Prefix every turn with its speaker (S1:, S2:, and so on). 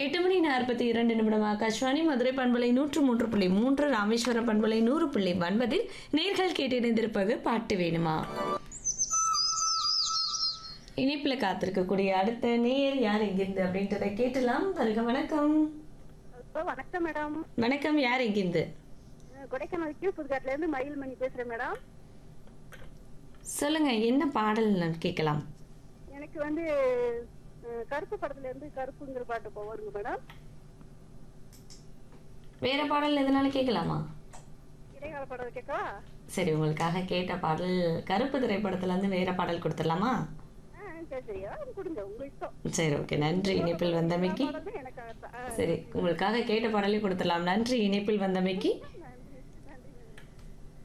S1: எட்டு மணி நாற்பத்தி இரண்டு நிமிடம் ஆகாஷ்வாணி மதுரை பண்பலை நூற்று மூன்று புள்ளி மூன்று ராமேஸ்வரம் பண்பலை நூறு புள்ளி ஒன்பதில் நேர்கள் கேட்டிருந்திருப்பது பாட்டு வேணுமா இனிப்புல காத்திருக்கக்கூடிய அடுத்த நேர் யார் எங்கிருந்து அப்படின்றத கேட்டலாம் வருக வணக்கம்
S2: ஹலோ வணக்கம் மேடம்
S1: வணக்கம் யார் எங்கிருந்து
S2: கொடைக்கானல் கீழ் புதுக்காட்டுல இருந்து மயில்மணி பேசுறேன் மேடம்
S1: சொல்லுங்க என்ன பாடல் நான் கேட்கலாம்
S2: எனக்கு வந்து அஹ், கருப்பு படத்துல இருந்து கருப்புங்கிற பாட்டு போவாருங்க மேடம்
S1: வேற பாடல் எதனால கேட்கலாமா
S2: இடைக்கால படம் கேட்கவா
S1: சரி உங்களுக்காக கேட்ட பாடல் கருப்பு திரைப்படத்துல இருந்து வேற பாடல் கொடுத்துடலாமா
S2: ஆ சரி சரி ஆ, கொடுங்க உங்க இஷ்டம்
S1: சரி ஓகே நன்றி இணைப்பில் வந்தமைக்கு
S2: படம் எனக்கு ஆ,
S1: சரி உங்களுக்காக கேட்ட பாடலே கொடுத்துடலாம் நன்றி இணைப்பில் வந்தமைக்கு